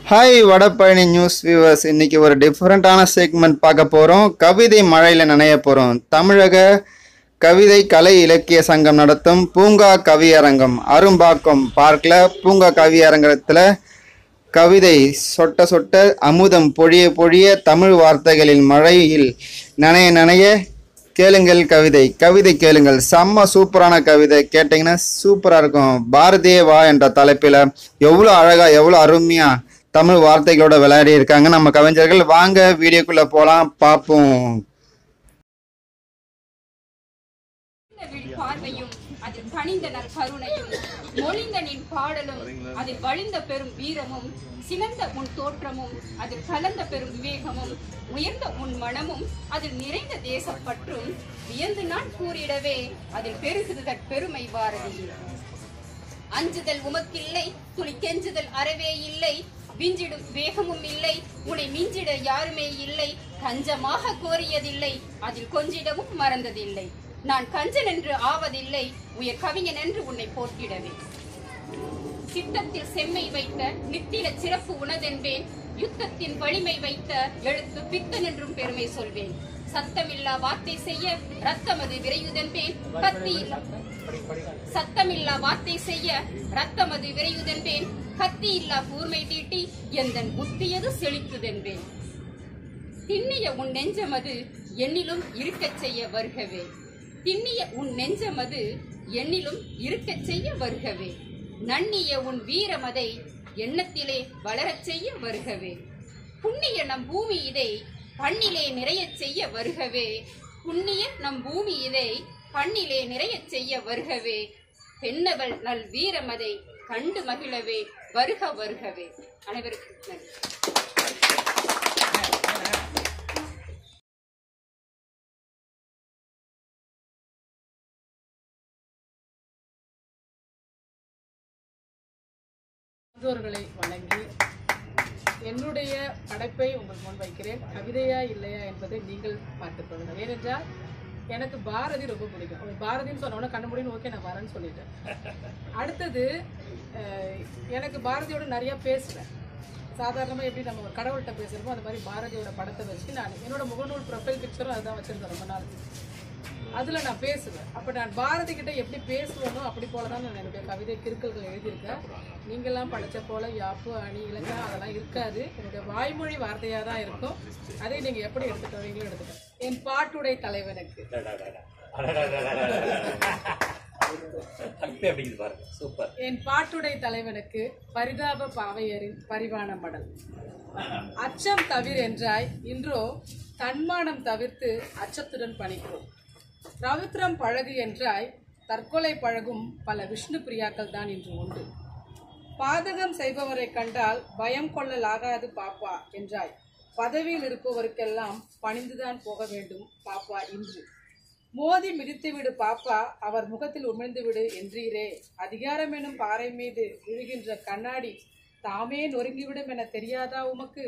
Hi Vadapalani news viewers இன்னைக்கு ஒரு டிஃப்ரெண்ட்டான செக்மெண்ட் பார்க்க போகிறோம் கவிதை மழையில் நனைய போகிறோம் தமிழக கவிதை கலை இலக்கிய சங்கம் நடத்தும் பூங்கா கவியரங்கம் அரும்பாக்கம் பார்க்கில் பூங்கா கவியரங்கத்தில் கவிதை சொட்ட சொட்ட அமுதம் பொழிய பொழிய தமிழ் வார்த்தைகளின் மழையில் நனைய நனைய கேளுங்கள் கவிதை கவிதை கேளுங்கள் செம்ம சூப்பரான கவிதை கேட்டிங்கன்னா சூப்பராக இருக்கும் பாரதியே வா என்ற தலைப்பில் எவ்வளோ அழகாக எவ்வளோ அருமையாக தமிழ் வார்த்தைகளோட விளையாடி இருக்காங்க நம்ம கவிஞர்கள் வாங்க வீடியோக்குள்ளே போகலாம் பார்ப்போம் விழ் பார்வையும் அதில் கனிந்த நல் கருணையும் மொழிந்த நின் பாடலும் அதில் வழிந்த பெரும் வீரமும் சினந்த உன் தோற்றமும் அதில் கலந்த பெரும் விவேகமும் உயர்ந்த உன் மனமும் அதில் நிறைந்த தேசப்பற்றும் வியந்து நான் கூறிடவே அதில் பெருகுதற் பெருமை பாரதி அஞ்சுதல் உமக்கில்லை துளி கெஞ்சுதல் அறவே இல்லை விஞ்சிடும் வேகமும் இல்லை உன்னை மிஞ்சிட யாருமே இல்லை கஞ்சமாக கோரியதில்லை அதில் கொஞ்சிடவும் மறந்ததில்லை நான் கஞ்சன் என்று ஆவதில்லை உயர் கவிஞன் என்று உன்னை போற்றிடவே சித்தத்தில் செம்மை வைத்த நித்தில சிறப்பு உனதென்பேன் யுத்தத்தின் வலிமை வைத்த எழுத்து பித்தன் என்றும் பெருமை சொல்வேன் சத்தமில்லா வார்த்தை செய்ய ரத்தமது விரையுதென்பேன் கத்தி இல்லா சத்தமில்லா வார்த்தை செய்ய ரத்தமது விரையுதென்பேன் கத்தி இல்லா கூர்மை தீட்டி எந்தன் புத்தியது செழித்துதென்பேன் திண்ணிய உன் நெஞ்சமது என்னிலும் இருக்கச் செய்ய வருகவே திண்ணிய உன் நெஞ்சமது என்னிலும் இருக்கச் செய்ய வருகவே நன்னிய உன் வீரமதை எண்ணத்திலே வளரச் செய்ய வருகவே புண்ணிய நம் பூமி இதை பண்ணிலே நிறையச் செய்ய வருகவே புண்ணிய நம் பூமி இதை பண்ணிலே நிறையச் செய்ய வருகவே பெண்ணவள் நல் வீரமதை கண்டு மகிழவே வருக வருகவே அனைவருக்கும் நன்றி முதியோர்களை வணங்கி என்னுடைய படைப்பை உங்கள் முன் வைக்கிறேன் கவிதையா இல்லையா என்பதை நீங்கள் பார்த்துக் கொள்ளுங்கள் ஏனென்றால் எனக்கு பாரதி ரொம்ப பிடிக்கும் ஒரு பாரதின்னு சொன்னோன்னே கண்ண முடியும் ஓகே நான் வரேன்னு சொல்லிட்டேன் அடுத்தது அஹ், எனக்கு பாரதியோட நிறைய பேசுவேன் சாதாரணமாக எப்படி நம்ம ஒரு கடவுள்கிட்ட பேசுகிறோமோ அந்த மாதிரி பாரதியோட படத்தை வச்சு நான் என்னோட முகநூல் ப்ரொஃபைல் பிக்சரும் அதுதான் வச்சுருந்தேன் ரொம்ப நாள் அதில் நான் பேசுவேன் அப்போ நான் பாரதி கிட்ட எப்படி பேசுவேனோ அப்படி போல தான் நான் என்னுடைய கவிதை கிறுக்கல்கள் எழுதியிருக்கேன் நீங்கள்லாம் படித்த போல யாப்பு அணி இலக்கணம் அதெல்லாம் இருக்காது என்னுடைய வாய்மொழி வார்த்தையாக தான் இருக்கும் அதை நீங்கள் எப்படி எடுத்துட்டு வரீங்களோ எடுத்துக்கோங்க என் பாட்டுடை தலைவனுக்கு பக்தி அப்படிங்குது பாருங்க சூப்பர் என் பாட்டுடை தலைவனுக்கு பரிதாப பாவையரின் பரிவான மடல் அச்சம் தவிர என்றாய் இன்றோ தன்மானம் தவிர்த்து அச்சத்துடன் பணிக்கிறோம் ரவித்ரம் பழகு என்றாய் தற்கொலை பழகும் பல விஷ்ணு பிரியாக்கள் தான் இன்று உண்டு பாதகம் செய்பவரை கண்டால் பயம் கொள்ளலாகாது பாப்பா என்றாய் பதவியில் இருப்பவருக்கெல்லாம் பணிந்துதான் போக வேண்டும் பாப்பா இன்று மோதி மிதித்துவிடு பாப்பா அவர் முகத்தில் உமிழ்ந்துவிடு என்றீரே அதிகாரம் எனும் பாறை மீது விழுகின்ற கண்ணாடி தாமே நொறுங்கிவிடும் என தெரியாதா உமக்கு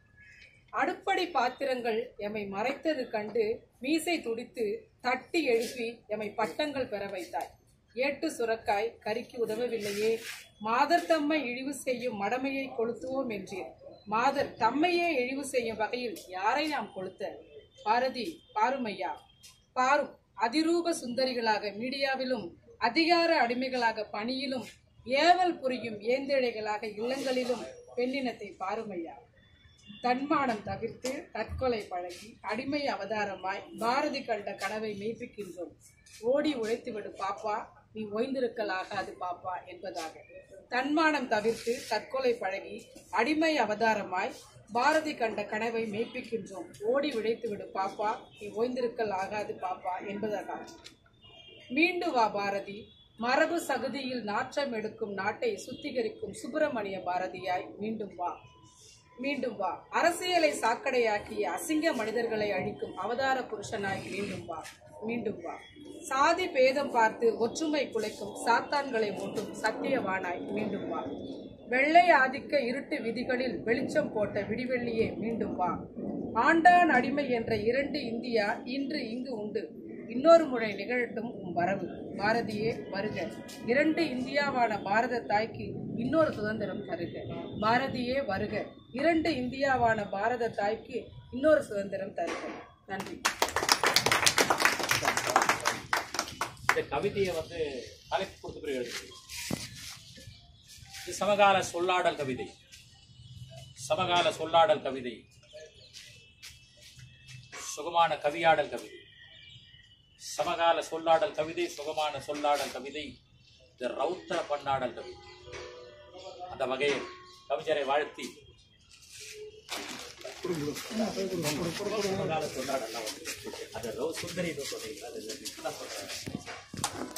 அடுப்படி பாத்திரங்கள் எமை மறைத்தது கண்டு மீசை துடித்து தட்டி எழுப்பி எமை பட்டங்கள் பெற வைத்தாய் ஏட்டு சுரக்காய் கறிக்கு உதவவில்லையே மாதர் தம்மை இழிவு செய்யும் மடமையை கொளுத்துவோம் என்றீர் மாதர் தம்மையே இழிவு செய்யும் வகையில் யாரை நாம் கொளுத்த பாரதி பாருமையா பாரும் அதிரூப சுந்தரிகளாக மீடியாவிலும் அதிகார அடிமைகளாக பணியிலும் ஏவல் புரியும் ஏந்தேழைகளாக இல்லங்களிலும் பெண்ணினத்தை பாருமையா தன்மானம் தவிர்த்து தற்கொலை பழகி அடிமை அவதாரமாய் பாரதி கண்ட கனவை மெய்ப்பிக்கின்றோம் ஓடி உழைத்துவிடு பாப்பா நீ ஓய்ந்திருக்கலாகாது பாப்பா என்பதாக தன்மானம் தவிர்த்து தற்கொலை பழகி அடிமை அவதாரமாய் பாரதி கண்ட கனவை மெய்ப்பிக்கின்றோம் ஓடி உழைத்துவிடு பாப்பா நீ ஓய்ந்திருக்கல் ஆகாது பாப்பா என்பதாக மீண்டு வா பாரதி மரபு சகுதியில் நாற்றம் எடுக்கும் நாட்டை சுத்திகரிக்கும் சுப்பிரமணிய பாரதியாய் மீண்டும் வா மீண்டும் வா அரசியலை சாக்கடையாக்கிய அசிங்க மனிதர்களை அழிக்கும் அவதார புருஷனாய் மீண்டும் வா மீண்டும் வா சாதி பேதம் பார்த்து ஒற்றுமை குலைக்கும் சாத்தான்களை ஓட்டும் சத்தியவானாய் மீண்டும் வா வெள்ளை ஆதிக்க இருட்டு விதிகளில் வெளிச்சம் போட்ட விடிவெள்ளியே மீண்டும் வா ஆண்டான் அடிமை என்ற இரண்டு இந்தியா இன்று இங்கு உண்டு இன்னொரு முறை நிகழட்டும் உம் வரவு பாரதியே வருக இரண்டு இந்தியாவான பாரத தாய்க்கு இன்னொரு சுதந்திரம் தருக பாரதியே வருக இரண்டு இந்தியாவான பாரத தாய்க்கு இன்னொரு சுதந்திரம் தருக நன்றி இந்த கவிதையை வந்து தலைப்பு கொடுத்த பிறகு எழுதுது இது சமகால சொல்லாடல் கவிதை சமகால சொல்லாடல் கவிதை சுகமான கவியாடல் கவிதை சமகால சொல்லாடல் கவிதை சுகமான சொல்லாடல் கவிதை இது ரௌத்திர பன்னாடல் கவிதை அந்த வகையில் கவிஞரை வாழ்த்தி சமகால சொல்லாடல் அது ரோ சுந்தரி சொன்னீங்க அது இதுதான் சொல்றேன்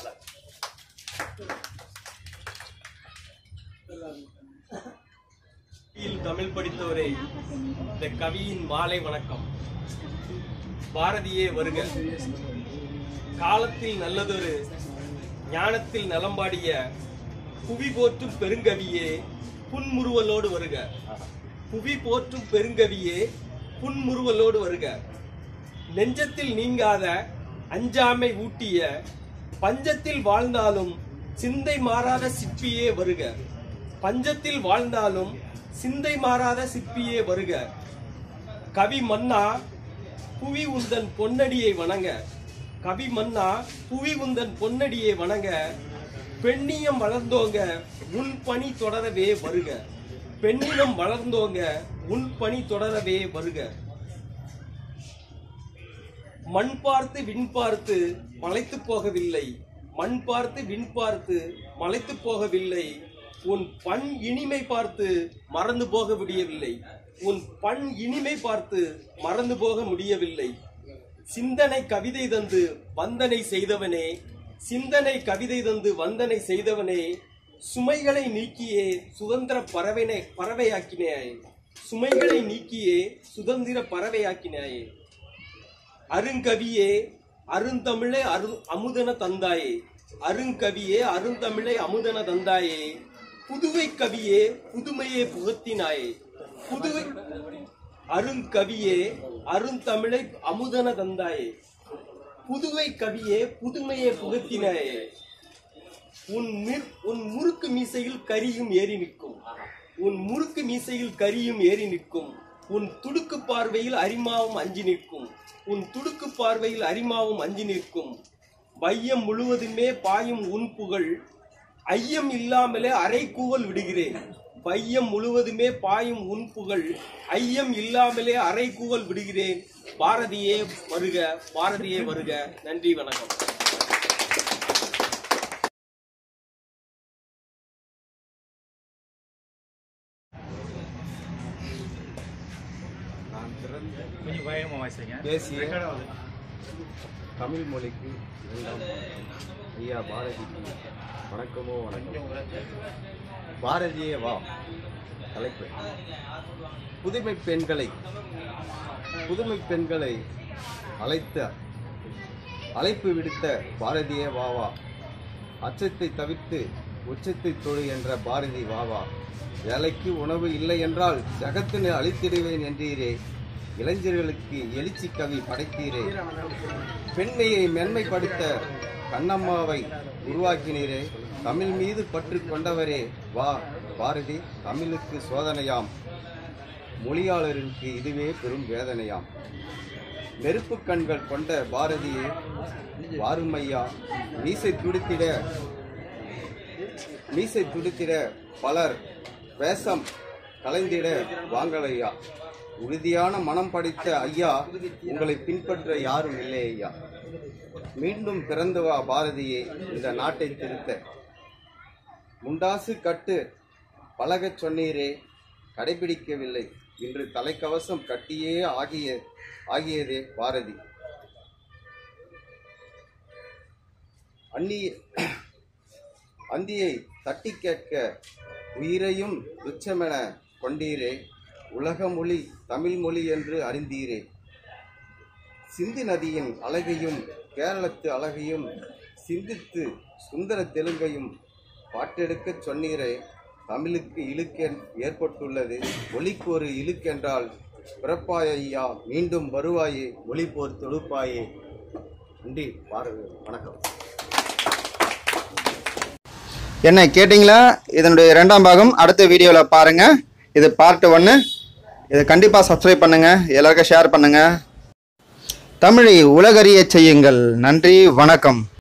கவியில் தமிழ் படித்தவரே இந்த கவியின் மாலை வணக்கம் பாரதியே வருக காலத்தில் நல்லதொரு ஞானத்தில் நலம்பாடிய புவி போற்றும் பெருங்கவியே புன்முறுவலோடு வருக புவி போற்றும் பெருங்கவியே புன்முறுவலோடு வருக நெஞ்சத்தில் நீங்காத அஞ்சாமை ஊட்டிய பஞ்சத்தில் வாழ்ந்தாலும் சிந்தை மாறாத சிற்பியே வருக பஞ்சத்தில் வாழ்ந்தாலும் சிந்தை மாறாத சிற்பியே வருக கவி மன்னா புவி உந்தன் பொன்னடியை வணங்க கவி மன்னா புவி உந்தன் பொன்னடியை வணங்க பெண்ணியம் வளர்ந்தோங்க உன் பணி தொடரவே வருக பெண்ணினம் வளர்ந்தோங்க உன் பணி தொடரவே வருக மண் பார்த்து விண் பார்த்து மலைத்து போகவில்லை மண் பார்த்து விண் பார்த்து மலைத்து போகவில்லை உன் பண் இனிமை பார்த்து மறந்து போக முடியவில்லை உன் பண் இனிமை பார்த்து மறந்து போக முடியவில்லை சிந்தனை கவிதை தந்து வந்தனை செய்தவனே சிந்தனை கவிதை தந்து வந்தனை செய்தவனே சுமைகளை நீக்கியே சுதந்திர பறவைனை பறவையாக்கினாயே சுமைகளை நீக்கியே சுதந்திர பறவையாக்கினாயே அருங்கவியே அருந்தமிழே அரு அமுதன தந்தாயே அருங்கவியே அருந்தமிழை அமுதன தந்தாயே புதுவை கவியே புதுமையே புகத்தினாயே புதுவை அருங்கவியே அருந்தமிழை அமுதன தந்தாயே புதுவை கவியே புதுமையே புகத்தினாயே உன் மிர் உன் முறுக்கு மீசையில் கரியும் ஏறி நிற்கும் உன் முறுக்கு மீசையில் கரியும் ஏறி நிற்கும் உன் துடுக்கு பார்வையில் அரிமாவும் அஞ்சி நிற்கும் உன் துடுக்கு பார்வையில் அரிமாவும் அஞ்சி நிற்கும் வையம் முழுவதுமே பாயும் உன் புகழ் ஐயம் இல்லாமலே அரை கூவல் விடுகிறேன் வையம் முழுவதுமே பாயும் உன் புகழ் ஐயம் இல்லாமலே அரை கூவல் விடுகிறேன் பாரதியே வருக பாரதியே வருக நன்றி வணக்கம் கொஞ்சம் வேகமாக வாசிங்க பேசிய தமிழ் மொழிக்கு இரண்டாம் வணக்கம். ஐயா பாரதிக்கு வணக்கமோ வணக்கம் பாரதியே வா தலைப்பு புதுமை பெண்களை புதுமை பெண்களை அழைத்த அழைப்பு விடுத்த பாரதியே வா வா அச்சத்தை தவிர்த்து உச்சத்தை தொழு என்ற பாரதி வாவா வேலைக்கு உணவு இல்லை என்றால் ஜகத்தினை அழித்திடுவேன் என்றீரே இளைஞர்களுக்கு எழுச்சி கவி படைத்தீரே பெண்மையை மென்மைப்படுத்த கண்ணம்மாவை உருவாக்கினீரே தமிழ் மீது பற்று கொண்டவரே வா பாரதி தமிழுக்கு சோதனையாம் மொழியாளருக்கு இதுவே பெரும் வேதனையாம் நெருப்பு கண்கள் கொண்ட பாரதியே வாருமையா மீசை துடித்திட மீசை துடித்திட பலர் வேஷம் கலைந்திட வாங்கலையா உறுதியான மனம் படைத்த ஐயா உங்களை பின்பற்ற யாரும் இல்லை ஐயா மீண்டும் பிறந்து வா பாரதியே இந்த நாட்டை திருத்த முண்டாசு கட்டு பழகச் சொன்னீரே கடைபிடிக்கவில்லை இன்று தலைக்கவசம் கட்டியே ஆகிய ஆகியதே பாரதி அந்நிய அந்தியை தட்டி கேட்க உயிரையும் துச்சமென கொண்டீரே உலக மொழி தமிழ் மொழி என்று அறிந்தீரே சிந்து நதியின் அழகையும் கேரளத்து அழகையும் சிந்தித்து சுந்தர தெலுங்கையும் பாட்டெடுக்கச் சொன்னீரே தமிழுக்கு இழுக்கென் ஏற்பட்டுள்ளது ஒளிக்கு ஒரு இழுக்கென்றால் பிறப்பாய் ஐயா மீண்டும் வருவாயே ஒளிப்போர் தொடுப்பாயே நன்றி பாரு வணக்கம் என்ன கேட்டிங்களா இதனுடைய இரண்டாம் பாகம் அடுத்த வீடியோவில் பாருங்கள் இது பார்ட் ஒன்று இதை கண்டிப்பாக சப்ஸ்கிரைப் பண்ணுங்கள் எல்லாருக்கும் ஷேர் பண்ணுங்கள் தமிழை உலகறியச் செய்யுங்கள் நன்றி வணக்கம்